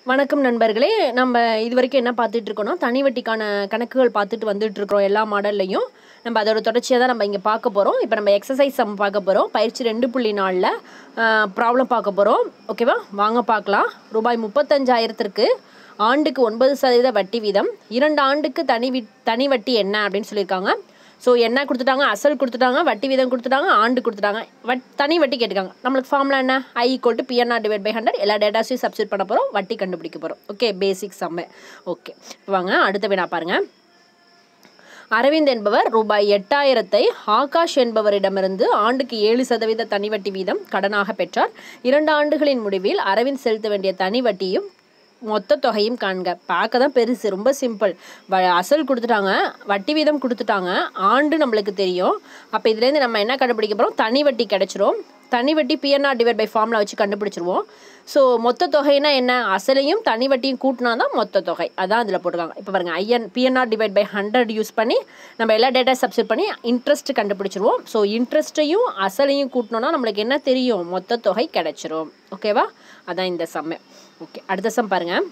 வணக்கம் நண்பர்களே நம்ம இது வரைக்கும் என்ன பார்த்துட்டு இருக்கோம்னா தனி வட்டிக்கான கணக்குகள் பார்த்துட்டு வந்துட்டு இருக்கிறோம் எல்லா மாடல்லையும் நம்ம அதோட தொடர்ச்சியாக தான் நம்ம இங்கே பார்க்க போகிறோம் இப்போ நம்ம எக்ஸசைஸ் சம் பார்க்க போகிறோம் பயிற்சி ரெண்டு புள்ளி நாலில் ப்ராப்ளம் பார்க்க போகிறோம் ஓகேவா வாங்க பார்க்கலாம் ரூபாய் முப்பத்தஞ்சாயிரத்திற்கு ஆண்டுக்கு ஒன்பது சதவீத வட்டி வீதம் இரண்டு ஆண்டுக்கு தனி வி தனி வட்டி என்ன அப்படின்னு சொல்லியிருக்காங்க ஸோ என்ன கொடுத்துட்டாங்க அசல் கொடுத்துட்டாங்க வட்டி வீதம் கொடுத்துட்டாங்க ஆண்டு கொடுத்துட்டாங்க வட் தனி வட்டி கேட்டுக்காங்க நம்மளுக்கு ஃபார்முலா என்ன I equal to PNR divide by hundred எல்லா டேட்டாஸையும் சப்ஸ்டிட் பண்ண போகிறோம் வட்டி கண்டுபிடிக்க போகிறோம் ஓகே பேசிக் சம்மு ஓகே வாங்க அடுத்த வினா பாருங்கள் அரவிந்த் என்பவர் ரூபாய் எட்டாயிரத்தை ஆகாஷ் என்பவரிடமிருந்து ஆண்டுக்கு ஏழு சதவீத தனி வட்டி வீதம் கடனாக பெற்றார் இரண்டு ஆண்டுகளின் முடிவில் அரவிந்த் செலுத்த வேண்டிய தனி வட்டியும் மொத்த தொகையும் காண்க பார்க்க தான் பெருசு ரொம்ப சிம்பிள் வ அசல் கொடுத்துட்டாங்க வட்டி வீதம் கொடுத்துட்டாங்க ஆண்டு நம்மளுக்கு தெரியும் அப்போ இதுலேருந்து நம்ம என்ன கண்டுபிடிக்க போகிறோம் தனி வட்டி கிடைச்சிரும் தனி வட்டி பிஎன்ஆர் டிவைட் பை ஃபார்முலா வச்சு கண்டுபிடிச்சிருவோம் ஸோ மொத்த தொகைனா என்ன அசலையும் தனி வட்டியும் கூட்டினா தான் மொத்த தொகை அதான் இதில் போட்டிருக்காங்க இப்போ பாருங்கள் I N PNR divide by hundred use பண்ணி நம்ம எல்லா டேட்டா சப்ஸ்டிட் பண்ணி இன்ட்ரெஸ்ட் கண்டுபிடிச்சிருவோம் ஸோ இன்ட்ரெஸ்ட்டையும் அசலையும் கூட்டினோன்னா நம்மளுக்கு என்ன தெரியும் மொத்த தொகை கிடைச்சிரும் ஓகேவா அதான் இந்த சம்மை ஓகே அடுத்த சம் பாருங்கள்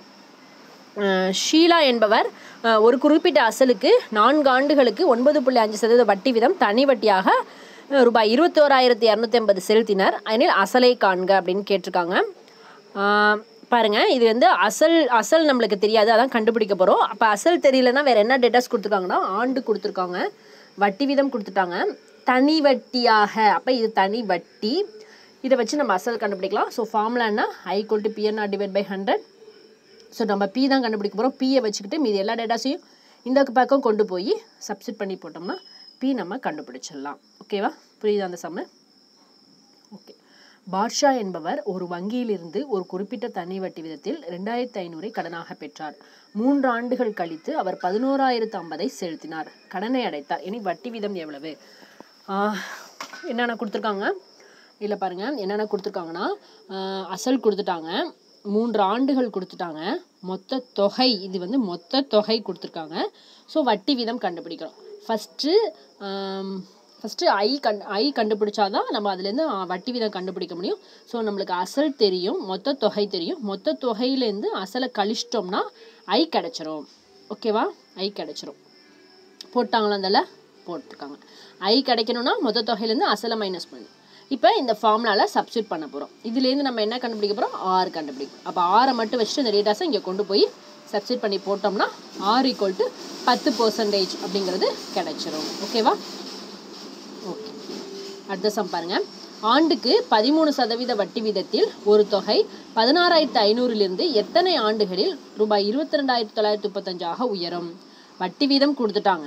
ஷீலா என்பவர் ஒரு குறிப்பிட்ட அசலுக்கு நான்கு ஆண்டுகளுக்கு ஒன்பது புள்ளி அஞ்சு சதவீத வட்டி வீதம் தனி வட்டியாக ரூபாய் இருபத்தோராயிரத்தி இரநூத்தி ஐம்பது செலுத்தினார் அதனில் அசலை காண்க அப்படின்னு கேட்டிருக்காங்க பாருங்கள் இது வந்து அசல் அசல் நம்மளுக்கு தெரியாது அதான் கண்டுபிடிக்க போகிறோம் அப்போ அசல் தெரியலன்னா வேறு என்ன டேட்டாஸ் கொடுத்துருக்காங்கன்னா ஆண்டு கொடுத்துருக்காங்க வட்டி வீதம் கொடுத்துட்டாங்க தனி வட்டியாக அப்போ இது தனி வட்டி இதை வச்சு நம்ம அசல் கண்டுபிடிக்கலாம் ஸோ ஃபார்முலா என்ன I equal to PNR divide by hundred so நம்ம பி தான் கண்டுபிடிக்க போகிறோம் பியை வச்சுக்கிட்டு மீதி எல்லா டேட்டாஸையும் இந்த பக்கம் கொண்டு போய் சப்ஸ்டிட் பண்ணி போட்டோம்னா பி நம்ம கண்டுபிடிச்சிடலாம் ஓகேவா புரியுது அந்த சம்ம ஓகே பாட்ஷா என்பவர் ஒரு வங்கியிலிருந்து ஒரு குறிப்பிட்ட தனி வட்டி விதத்தில் ரெண்டாயிரத்தி ஐநூறை கடனாக பெற்றார் மூன்று ஆண்டுகள் கழித்து அவர் பதினோராயிரத்து ஐம்பதை செலுத்தினார் கடனை அடைத்தார் இனி வட்டி வீதம் எவ்வளவு என்னென்ன கொடுத்துருக்காங்க இல்லை பாருங்கள் என்னென்ன கொடுத்துருக்காங்கன்னா அசல் கொடுத்துட்டாங்க மூன்று ஆண்டுகள் கொடுத்துட்டாங்க மொத்த தொகை இது வந்து மொத்த தொகை கொடுத்துருக்காங்க ஸோ வட்டி வீதம் கண்டுபிடிக்கிறோம் ஃபஸ்ட்டு ஃபஸ்ட்டு ஐ கண் ஐ கண்டுபிடிச்சாதான் நம்ம அதுலேருந்து வட்டி வீதம் கண்டுபிடிக்க முடியும் ஸோ நம்மளுக்கு அசல் தெரியும் மொத்த தொகை தெரியும் மொத்த தொகையிலேருந்து அசலை கழிச்சிட்டோம்னா ஐ கிடச்சிரும் ஓகேவா ஐ கிடச்சிரும் போட்டாங்களா அதில் போட்டிருக்காங்க ஐ கிடைக்கணும்னா மொத்த தொகையிலேருந்து அசலை மைனஸ் பண்ணி இப்போ இந்த ஃபார்முலாவில் சப்ஸ்டியூட் பண்ண போகிறோம் இதுலேருந்து நம்ம என்ன கண்டுபிடிக்க போகிறோம் ஆறு கண்டுபிடிக்கும் அப்போ ஆறை மட்டும் வச்சுட்டு இந்த டேட்டாஸை இங்கே கொண்டு போய் சப்ஸ்டியூட் பண்ணி போட்டோம்னா ஆர் ஈக்குவல் டு பத்து பர்சன்டேஜ் அப்படிங்கிறது கிடைச்சிரும் ஓகேவா ஓகே அடுத்த சம் பாருங்கள் ஆண்டுக்கு பதிமூணு சதவீத வட்டி வீதத்தில் ஒரு தொகை பதினாறாயிரத்து ஐநூறிலிருந்து எத்தனை ஆண்டுகளில் ரூபாய் இருபத்தி ரெண்டாயிரத்தி தொள்ளாயிரத்தி முப்பத்தஞ்சாக உயரும் வட்டி வீதம் கொடுத்துட்டாங்க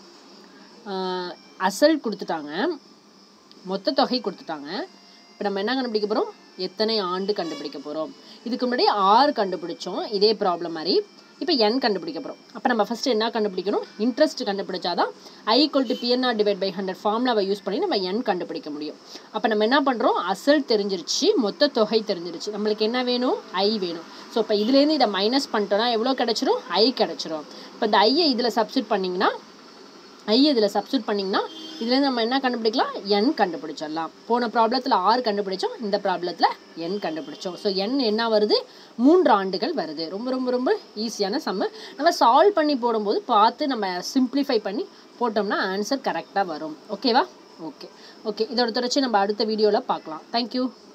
அசல் கொடுத்துட்டாங்க மொத்த தொகை கொடுத்துட்டாங்க இப்போ நம்ம என்ன கண்டுபிடிக்க போகிறோம் எத்தனை ஆண்டு கண்டுபிடிக்க போகிறோம் இதுக்கு முன்னாடி ஆறு கண்டுபிடிச்சோம் இதே ப்ராப்ளம் மாதிரி இப்போ என் கண்டுபிடிக்க போகிறோம் அப்போ நம்ம ஃபஸ்ட்டு என்ன கண்டுபிடிக்கணும் இன்ட்ரெஸ்ட் கண்டுபிடிச்சாதான் I equal to PNR divide by hundred ஃபார்முலாவை யூஸ் பண்ணி நம்ம என் கண்டுபிடிக்க முடியும் அப்போ நம்ம என்ன பண்ணுறோம் அசல் தெரிஞ்சிருச்சு மொத்த தொகை தெரிஞ்சிருச்சு நம்மளுக்கு என்ன வேணும் ஐ வேணும் ஸோ இப்போ இதுலேருந்து இதை மைனஸ் பண்ணிட்டோன்னா எவ்வளோ கிடச்சிரும் ஐ கிடச்சிரும் இப்போ இந்த ஐயை இதில் சப்ஸ்டியூட் பண்ணிங்கன்னா ஐ இதில் சப்ஸ்டியூட் பண்ணிங்கன்னா இதுலேருந்து நம்ம என்ன கண்டுபிடிக்கலாம் என் கண்டுபிடிச்சிடலாம் போன ப்ராப்ளத்தில் ஆறு கண்டுபிடிச்சோம் இந்த ப்ராப்ளத்தில் என் கண்டுபிடிச்சோம் ஸோ என் என்ன வருது மூன்று ஆண்டுகள் வருது ரொம்ப ரொம்ப ரொம்ப ஈஸியான சம்மு நம்ம சால்வ் பண்ணி போடும்போது பார்த்து நம்ம சிம்பிளிஃபை பண்ணி போட்டோம்னா ஆன்சர் கரெக்டாக வரும் ஓகேவா ஓகே ஓகே இதோட தொடர்ச்சி நம்ம அடுத்த வீடியோவில் பார்க்கலாம் தேங்க்யூ